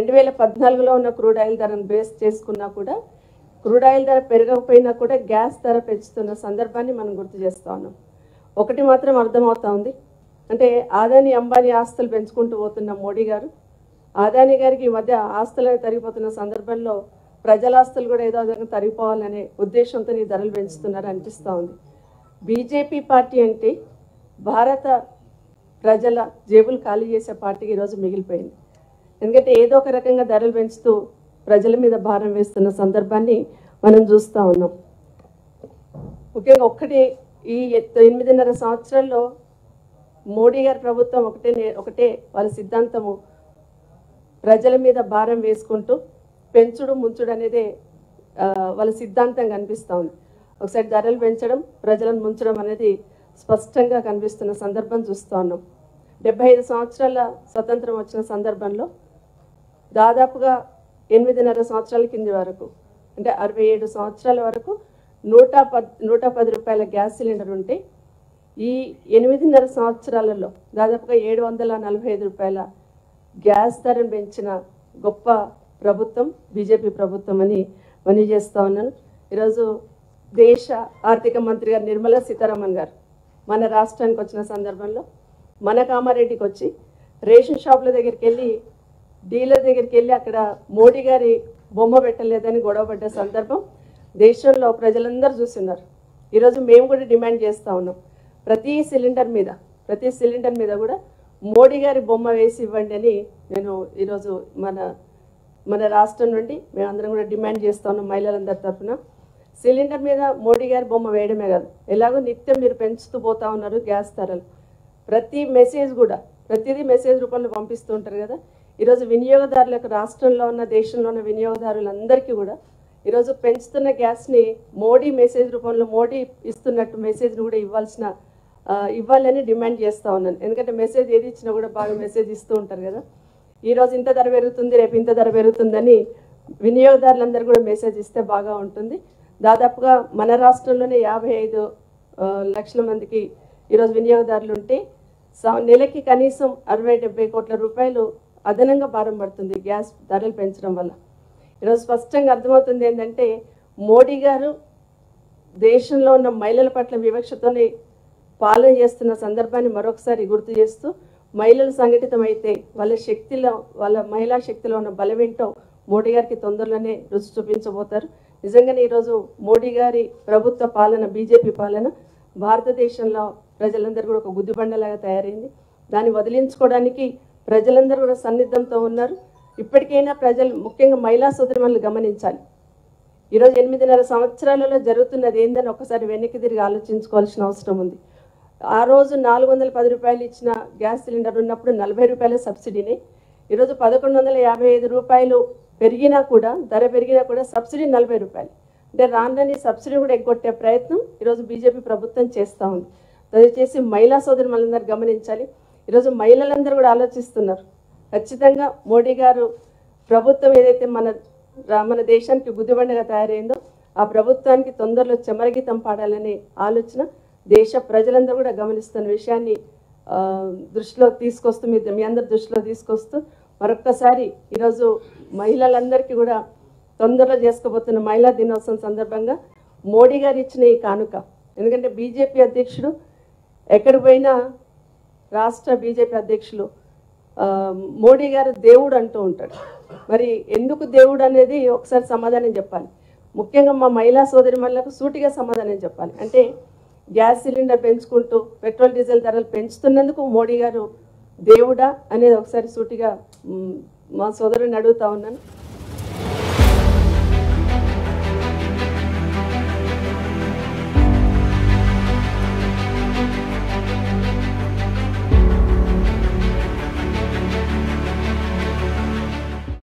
రెండు వేల పద్నాలుగులో ఉన్న క్రూడ్ ఆయిల్ ధరను బేస్ చేసుకున్నా కూడా క్రూడ్ ఆయిల్ ధర పెరగకపోయినా కూడా గ్యాస్ ధర పెంచుతున్న సందర్భాన్ని మనం గుర్తు చేస్తా ఉన్నాం ఒకటి మాత్రం అర్థమవుతా ఉంది అంటే ఆదాని అంబానీ ఆస్తులు పెంచుకుంటూ పోతున్న మోడీ గారు ఆదాని గారికి ఈ మధ్య ఆస్తులు తరిగిపోతున్న సందర్భంలో ప్రజల ఆస్తులు కూడా ఏదో విధంగా తరిగిపోవాలనే ఉద్దేశంతో ఈ ధరలు పెంచుతున్నారు అనిపిస్తూ ఉంది బీజేపీ పార్టీ అంటే భారత ప్రజల జేబులు ఖాళీ చేసే పార్టీకి ఈరోజు మిగిలిపోయింది ఎందుకంటే ఏదో ఒక రకంగా ధరలు పెంచుతూ ప్రజల మీద భారం వేస్తున్న సందర్భాన్ని మనం చూస్తూ ఉన్నాం ముఖ్యంగా ఒక్కటి ఈ ఎనిమిదిన్నర సంవత్సరాల్లో మోడీ గారి ప్రభుత్వం ఒకటే నే- ఒకటే వాళ్ళ సిద్ధాంతము ప్రజల మీద భారం వేసుకుంటూ పెంచుడు ముంచుడు అనేదే ఆ, వాళ్ళ సిద్ధాంతం కనిపిస్తూ ఉంది ఒకసారి ధరలు పెంచడం ప్రజలను ముంచడం అనేది స్పష్టంగా కనిపిస్తున్న సందర్భం చూస్తూ ఉన్నాం డెబ్బై ఐదు సంవత్సరాల స్వతంత్రం వచ్చిన సందర్భంలో దాదాపుగా ఎనిమిదిన్నర సంవత్సరాల కింది వరకు అంటే అరవై ఏడు సంవత్సరాల వరకు నూట పద్ నూట పది రూపాయల గ్యాస్ సిలిండర్ ఉంటే ఈ ఎనిమిదిన్నర సంవత్సరాలలో దాదాపుగా ఏడు వందల నలభై ఐదు రూపాయల గ్యాస్ ధరను పెంచిన గొప్ప ప్రభుత్వం బీజేపీ ప్రభుత్వం అని మనవి చేస్తా ఉన్నాను ఈరోజు దేశ ఆర్థిక మంత్రి గారు నిర్మలా సీతారామన్ గారు మన రాష్ట్రానికి వచ్చిన సందర్భంలో మన కామారెడ్డికి వచ్చి రేషన్ షాపుల దగ్గరికి వెళ్ళి డీలర్ దగ్గరికి వెళ్ళి అక్కడ మోడీ గారి బొమ్మ పెట్టలేదని గొడవపడ్డ సందర్భం దేశంలో ప్రజలందరూ చూస్తున్నారు ఈరోజు మేము కూడా డిమాండ్ చేస్తూ ఉన్నాం ప్రతి సిలిండర్ మీద ప్రతి సిలిండర్ మీద కూడా మోడీ గారి బొమ్మ వేసి ఇవ్వండి అని నేను ఈరోజు మన మన రాష్ట్రం నుండి మేమందరం కూడా డిమాండ్ చేస్తా ఉన్నాం మహిళలందరి తరఫున సిలిండర్ మీద మోడీ గారి బొమ్మ వేయడమే కాదు ఎలాగో నిత్యం మీరు పెంచుతూ పోతా ఉన్నారు గ్యాస్ ధరలు ప్రతి మెసేజ్ కూడా ప్రతిదీ మెసేజ్ రూపంలో పంపిస్తూ ఉంటారు కదా ఈరోజు వినియోగదారులకు రాష్ట్రంలో ఉన్న దేశంలో ఉన్న వినియోగదారులందరికీ కూడా ఈరోజు పెంచుతున్న గ్యాస్ని మోడీ మెసేజ్ రూపంలో మోడీ ఇస్తున్నట్టు మెసేజ్ని కూడా ఇవ్వాల్సిన ఆ, ఇవ్వాలని డిమాండ్ చేస్తూ ఉన్నాను ఎందుకంటే మెసేజ్ ఏది ఇచ్చినా కూడా బాగా మెసేజ్ ఇస్తూ ఉంటారు కదా ఈ రోజు ఇంత ధర పెరుగుతుంది రేపు ఇంత ధర పెరుగుతుందని వినియోగదారులందరూ కూడా మెసేజ్ ఇస్తే బాగా ఉంటుంది దాదాపుగా మన రాష్ట్రంలోనే యాభై ఐదు ఆ, లక్షల మందికి ఈరోజు వినియోగదారులు ఉంటే స- నెలకి కనీసం అరవై డెబ్బై కోట్ల రూపాయలు అదనంగా భారం పడుతుంది గ్యాస్ ధరలు పెంచడం వల్ల ఈరోజు స్పష్టంగా అర్థమవుతుంది ఏంటంటే మోడీ గారు దేశంలో ఉన్న మహిళల పట్ల వివక్షతోనే పాలన చేస్తున్న సందర్భాన్ని మరొకసారి గుర్తు చేస్తూ మహిళలు సంఘటితమైతే వాళ్ళ శక్తిలో వాళ్ళ మహిళా శక్తిలో ఉన్న బలమేంటో మోడీ గారికి తొందరలోనే రుచి చూపించబోతారు నిజంగానే ఈరోజు మోడీ గారి ప్రభుత్వ పాలన బీజేపీ పాలన భారతదేశంలో ప్రజలందరూ కూడా ఒక గుద్దిబండలాగా తయారైంది దాన్ని వదిలించుకోవడానికి ప్రజలందరూ కూడా సన్నిద్ధంతో ఉన్నారు ఇప్పటికైనా ప్రజలు ముఖ్యంగా మహిళా సోదరులను గమనించాలి ఈరోజు ఎనిమిదిన్నర సంవత్సరాలలో జరుగుతున్నది ఏందని ఒకసారి వెనక్కి తిరిగి ఆలోచించుకోవాల్సిన అవసరం ఉంది ఆ రోజు నాలుగు వందల పది రూపాయలు ఇచ్చిన గ్యాస్ సిలిండర్ ఉన్నప్పుడు నలభై రూపాయల సబ్సిడీని ఈరోజు పదకొండు వందల యాభై ఐదు రూపాయలు పెరిగినా కూడా ధర పెరిగినా కూడా సబ్సిడీ నలభై రూపాయలు అంటే రానని సబ్సిడీ కూడా ఎగ్గొట్టే ప్రయత్నం ఈరోజు బీజేపీ ప్రభుత్వం చేస్తూ ఉంది దయచేసి మహిళా సోదరు మనందరూ గమనించాలి ఈరోజు మహిళలందరూ కూడా ఆలోచిస్తున్నారు ఖచ్చితంగా మోడీ గారు ప్రభుత్వం ఏదైతే మన రా- మన దేశానికి గుదిబండగా తయారైందో ఆ ప్రభుత్వానికి తొందరలో చెమరగీతం పాడాలనే ఆలోచన దేశ ప్రజలందరూ కూడా గమనిస్తున్న విషయాన్ని ఆ, దృష్టిలో తీసుకొస్తూ మీ మీ అందరి దృష్టిలో తీసుకొస్తూ మరొక్కసారి ఈరోజు మహిళలందరికీ కూడా తొందరలో చేసుకోబోతున్న మహిళా దినోత్సవం సందర్భంగా మోడీ గారు ఇచ్చిన ఈ కానుక ఎందుకంటే బీజేపీ అధ్యక్షుడు ఎక్కడ పోయినా రాష్ట్ర బీజేపీ అధ్యక్షులు ఆ, మోడీ గారు దేవుడు అంటూ ఉంటాడు మరి ఎందుకు దేవుడు అనేది ఒకసారి సమాధానం చెప్పాలి ముఖ్యంగా మా మహిళా సోదరి మహిళలకు సూటిగా సమాధానం చెప్పాలి అంటే గ్యాస్ సిలిండర్ పెంచుకుంటూ పెట్రోల్ డీజిల్ ధరలు పెంచుతున్నందుకు మోడీ గారు దేవుడా అనేది ఒకసారి సూటిగా మ్, మా సోదరుని అడుగుతా ఉన్నాను